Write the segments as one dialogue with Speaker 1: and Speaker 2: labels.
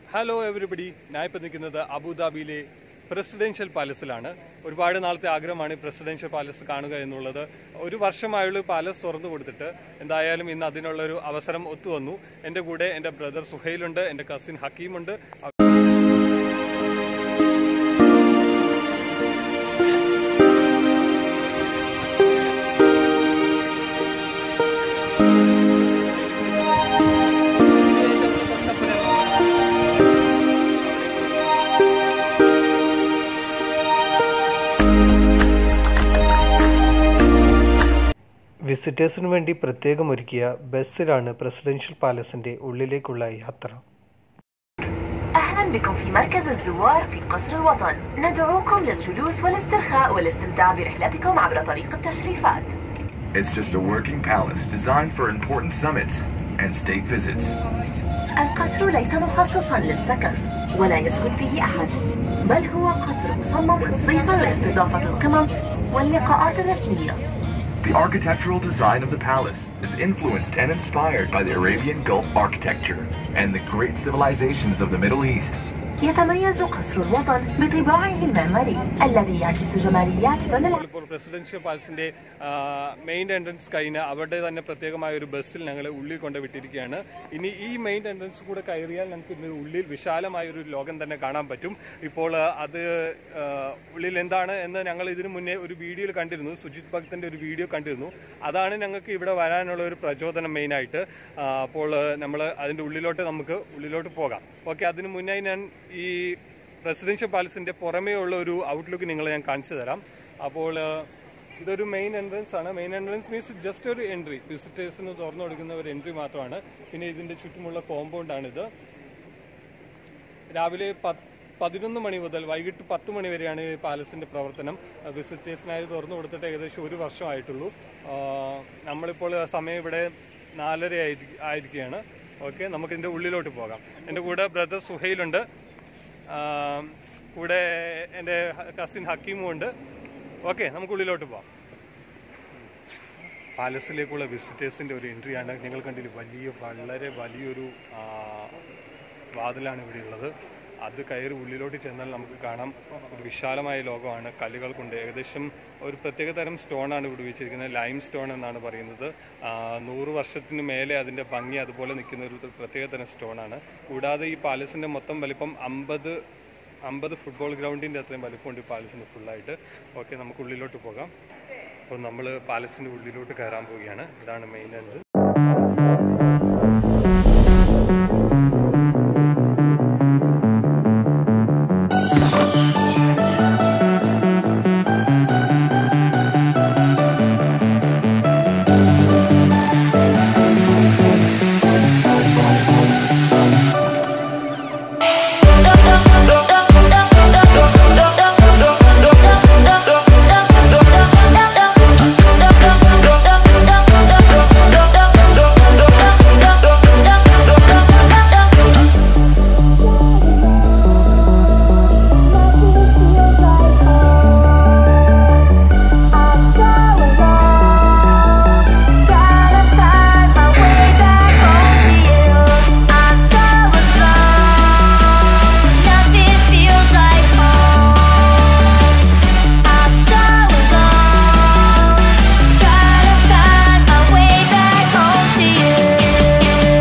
Speaker 1: Hello everybody ഞാൻ ഇപ്പം നിൽക്കുന്നത് അബുദാബിയിലെ പ്രസിഡൻഷ്യൽ പാലസിലാണ് ഒരുപാട് നാളത്തെ ആഗ്രഹമാണ് ഈ പ്രസിഡൻഷ്യൽ പാലസ് കാണുക എന്നുള്ളത് ഒരു വർഷമായുള്ള പാലസ് തുറന്നു കൊടുത്തിട്ട് എന്തായാലും ഇന്ന് അതിനുള്ള ഒരു അവസരം ഒത്തുവന്നു എൻ്റെ കൂടെ എൻ്റെ ബ്രദർ സുഹൈലുണ്ട് എൻ്റെ കസിൻ ഹക്കീമുണ്ട്
Speaker 2: വിസിറ്റേഴ്സിനു വേണ്ടി പ്രത്യേകം ഒരുക്കിയ ബസ്സിലാണ് പ്രസിഡൻഷ്യൽ പാലസിന്റെ ഉള്ളിലേക്കുള്ള യാത്ര
Speaker 3: أهلا بكم في مركز الزوار في قصر الوطن ندعوكم للجلوس والاسترخاء والاستمتاع برحلتكم عبر طريق التشريفات
Speaker 4: It's just a working palace designed for important summits and state visits.
Speaker 3: القصر ليس مخصصا للسكن ولا يسكن فيه أحد بل هو قصر مصمم خصيصا لاستضافة القمم واللقاءات الرسمية
Speaker 4: The architectural design of the palace is influenced and inspired by the Arabian Gulf architecture and the great civilizations of the Middle East.
Speaker 3: يتميز قصر الوطن بطباعه المعماري الذي يعكس جماليات فن الع...
Speaker 1: ഇപ്പോൾ presidential പാലസിന്റെ main entrance കഴിഞ്ഞ് അവിടെ തന്നെ പ്രത്യേകമായ ഒരു ബസ്സിൽ ഞങ്ങൾ ഉള്ളിൽ കൊണ്ട് വിട്ടിരിക്കുകയാണ് ഇനി ഈ മെയിൻ എൻട്രൻസ് കൂടെ കയറിയാൽ നമുക്ക് ഇതിന് ഉള്ളിൽ വിശാലമായ ഒരു ലോകം തന്നെ കാണാൻ പറ്റും ഇപ്പോൾ ആ, അത് ആ, ഉള്ളിൽ എന്താണ് എന്ന് ഞങ്ങൾ ഇതിനു മുന്നേ ഒരു വീഡിയോയിൽ കണ്ടിരുന്നു സുജിത് ഭക്തന്റെ ഒരു വീഡിയോ കണ്ടിരുന്നു അതാണ് ഞങ്ങൾക്ക് ഇവിടെ വരാനുള്ള ഒരു പ്രചോദനം മെയിനായിട്ട് ആ, അപ്പോൾ നമ്മൾ അതിന്റെ ഉള്ളിലോട്ട് നമുക്ക് ഉള്ളിലോട്ട് പോകാം ഓക്കെ അതിനു മുന്നേ ഞാൻ ഈ റെസിഡൻഷ്യൽ പാലസിന്റെ പുറമേ ഉള്ള ഒരു ഔട്ട്ലുക്ക് നിങ്ങളെ ഞാൻ കാണിച്ചു തരാം അപ്പോൾ ആ, ഇതൊരു മെയിൻ എൻട്രൻസ് ആണ് മെയിൻ എൻട്രൻസ് മീൻസ് ജസ്റ്റ് ഒരു എൻട്രി വിസിറ്റേഴ്സിന് തുറന്നു കൊടുക്കുന്ന ഒരു എൻട്രി മാത്രമാണ് പിന്നെ ഇതിന്റെ ചുറ്റുമുള്ള കോമ്പൗണ്ട് ആണിത് രാവിലെ പത്ത് പതിനൊന്ന് മണി മുതൽ വൈകിട്ട് പത്ത് മണി വരെയാണ് ഈ പാലസിന്റെ പ്രവർത്തനം വിസിറ്റേഴ്സിനായി തുറന്നു കൊടുത്തിട്ട് ഏകദേശം ഒരു വർഷമായിട്ടുള്ളൂ ആ, നമ്മളിപ്പോൾ സമയം ഇവിടെ നാലര ആയിരി- ആയിരിക്കുകയാണ് ഓക്കെ നമുക്ക് ഇതിന്റെ ഉള്ളിലോട്ട് പോകാം എൻ്റെ കൂടെ ബ്രദർ സുഹൈലുണ്ട് ആ, കൂടെ എൻ്റെ കസിൻ ഹക്കീമും ഉണ്ട് ഓക്കെ നമുക്ക് ഉള്ളിലോട്ട് പോകാം പാലസിലേക്കുള്ള വിസിറ്റേഴ്സിൻ്റെ ഒരു എൻട്രിയാണ് നിങ്ങൾ കണ്ടില്ല വലിയ വളരെ വലിയൊരു ആ, വാതിലാണ് ഇവിടെ ഉള്ളത് അത് കയറി ഉള്ളിലോട്ട് ചെന്നാൽ നമുക്ക് കാണാം ഒരു വിശാലമായ ലോകമാണ് കല്ലുകൾ കൊണ്ട് ഏകദേശം ഒരു പ്രത്യേക തരം സ്റ്റോണാണ് ഇവിടെ ഉപയോഗിച്ചിരിക്കുന്നത് ലൈം സ്റ്റോൺ എന്നാണ് പറയുന്നത് ആ, നൂറ് വർഷത്തിന് മേലെ അതിൻ്റെ ഭംഗി അതുപോലെ നിൽക്കുന്ന ഒരു പ്രത്യേക തരം സ്റ്റോണാണ് കൂടാതെ ഈ പാലസിൻ്റെ മൊത്തം വലിപ്പം അമ്പത് അമ്പത് ഫുട്ബോൾ ഗ്രൗണ്ടിൻ്റെ അത്രയും വലിപ്പമുണ്ട് ഈ പാലസിന് ഫുള്ളായിട്ട് ഓക്കെ നമുക്ക് ഉള്ളിലോട്ട് പോകാം അപ്പോൾ നമ്മൾ പാലസിൻ്റെ ഉള്ളിലോട്ട് കയറാൻ പോവുകയാണ് ഇതാണ് main entrance
Speaker 5: Nothing feels like home. I'm so alone. Trying to find my way back home to you.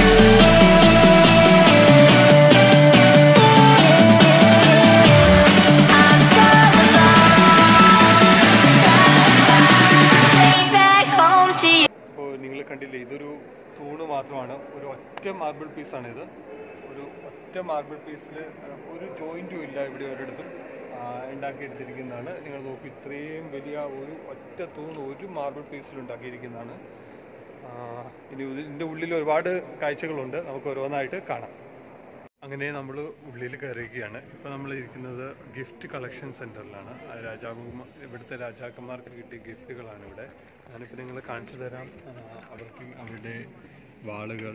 Speaker 5: I'm so alone. Trying to find my way back home to you.
Speaker 1: ഇപ്പോൾ നിങ്ങൾ കണ്ടില്ലേ ഇതൊരു തൂണ് മാത്രമാണ് ഒരു ഒറ്റ മാർബിൾ പീസാണ് ഇത് ഒരു ഒറ്റ മാർബിൾ പീസിൽ ഒരു ജോയിൻറ്റും ഇല്ല ഇവിടെ ഒരിടത്തും ആ, ഉണ്ടാക്കിയെടുത്തിരിക്കുന്നതാണ് നിങ്ങൾ നോക്കൂ ഇത്രയും വലിയ ഒരു ഒറ്റ തൂണ് ഒരു മാർബിൾ പീസിൽ ഉണ്ടാക്കിയിരിക്കുന്നതാണ് ആ, ഇനി ഇതിൻ്റെ ഉള്ളിൽ ഒരുപാട് കാഴ്ചകളുണ്ട് നമുക്ക് ഓരോന്നായിട്ട് കാണാം അങ്ങനെ നമ്മൾ ഉള്ളിൽ കയറിയിരിക്കുകയാണ് ഇപ്പോൾ നമ്മൾ ഇരിക്കുന്നത് ഗിഫ്റ്റ് കളക്ഷൻ സെൻറ്ററിലാണ് ആ രാജാകുമാർ ഇവിടുത്തെ രാജാക്കന്മാർക്ക് കിട്ടിയ ഗിഫ്റ്റുകളാണ് ഇവിടെ ഞാനിപ്പോൾ നിങ്ങളെ കാണിച്ചു തരാം ആ, അവർക്ക് അവരുടെ വാളുകൾ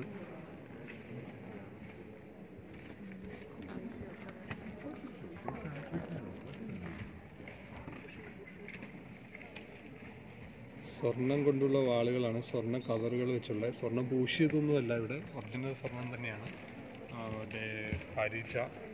Speaker 1: സ്വർണം കൊണ്ടുള്ള വാളുകളാണ് സ്വർണ്ണ കവറുകൾ വെച്ചുള്ള സ്വർണ്ണം പൂശിയതൊന്നുമല്ല ഇവിടെ ഒറിജിനൽ സ്വർണം തന്നെയാണ് അവിടെ പരിച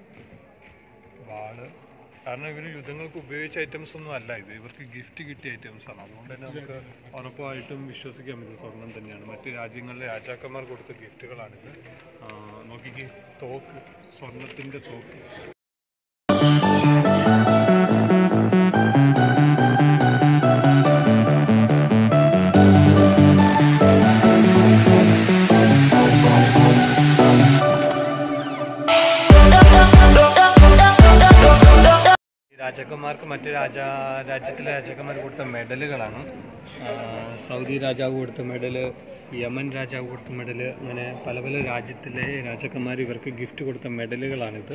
Speaker 1: വാള് കാരണം ഇവർ യുദ്ധങ്ങൾക്ക് ഉപയോഗിച്ച ഐറ്റംസ് ഒന്നും അല്ല ഇത് ഇവർക്ക് ഗിഫ്റ്റ് കിട്ടിയ ഐറ്റംസ് ആണ് അതുകൊണ്ട് തന്നെ നമുക്ക് ഉറപ്പായിട്ടും വിശ്വസിക്കാം ഇത് സ്വർണം തന്നെയാണ് മറ്റ് രാജ്യങ്ങളിലെ രാജാക്കന്മാർ കൊടുത്ത ഗിഫ്റ്റുകളാണിത് ആ, നോക്കിക്കേ തോക്ക് സ്വർണത്തിൻ്റെ തോക്ക് ഈ രാജാക്കന്മാർക്ക് മറ്റ് രാജാ രാജ്യത്തിലെ രാജാക്കന്മാർ കൊടുത്ത മെഡലുകളാണ് ആ, സൗദി രാജാവ് കൊടുത്ത മെഡല് യമൻ രാജാവ് കൊടുത്ത മെഡല് അങ്ങനെ പല പല രാജ്യത്തിലെ രാജാക്കന്മാർ ഇവർക്ക് ഗിഫ്റ്റ് കൊടുത്ത മെഡലുകളാണിത്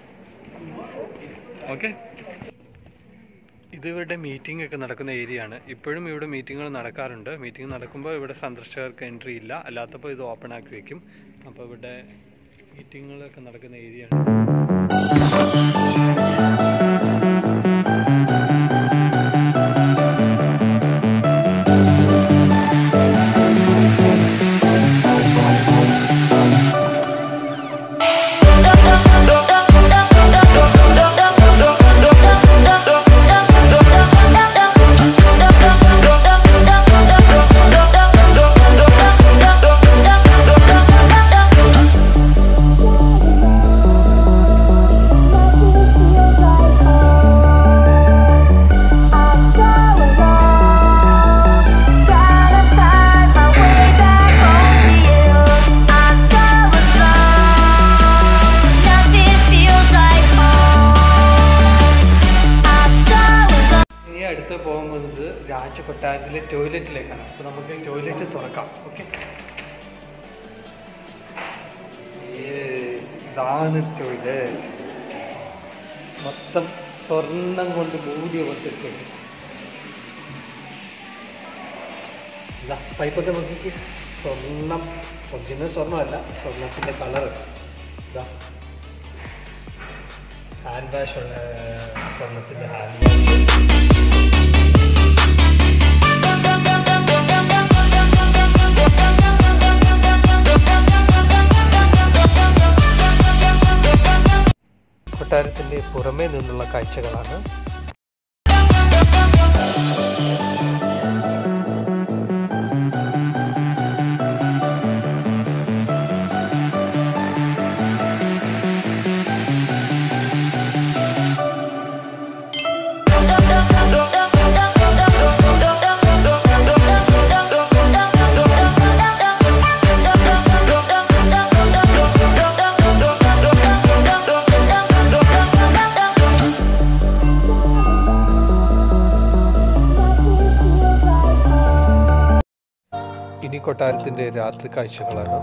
Speaker 1: ഓക്കെ ഇത് ഇവരുടെ മീറ്റിംഗ് ഒക്കെ നടക്കുന്ന ഏരിയ ആണ് ഇപ്പോഴും ഇവിടെ മീറ്റിങ്ങുകൾ നടക്കാറുണ്ട് മീറ്റിംഗ് നടക്കുമ്പോൾ ഇവിടെ സന്ദർശകർക്ക് എൻട്രി ഇല്ല അല്ലാത്തപ്പോൾ ഇത് ഓപ്പൺ ആക്കി വെക്കും അപ്പോൾ ഇവിടെ മീറ്റിങ്ങുകളൊക്കെ നടക്കുന്ന ഏരിയ ആണ് ഇനി അടുത്ത് പോകുന്നത് രാജകൊട്ടാരത്തിലെ ടോയ്ലറ്റിലേക്കാണ് അപ്പോൾ നമുക്ക് ടോയ്ലറ്റ് തുറക്കാം ഓക്കെ ഇതാണ് ടോയ്ലറ്റ് മൊത്തം സ്വർണം കൊണ്ട് മൂടിയ പോലത്തെ ഇതാ പൈപ്പൊക്കെ നോക്കിക്ക് സ്വർണം ഒറിജിനൽ സ്വർണ്ണമല്ല സ്വർണത്തിൻ്റെ കളർ ഇതാ ഹാൻഡ് വാഷ് ഉള്ള സ്വർണത്തിൻ്റെ ഹാൻഡ് വാഷ്
Speaker 2: കൊട്ടാരത്തിൻ്റെ പുറമേ നിന്നുള്ള കാഴ്ചകളാണ് ഇനി കൊട്ടാരത്തിൻ്റെ രാത്രി കാഴ്ചകളാണ്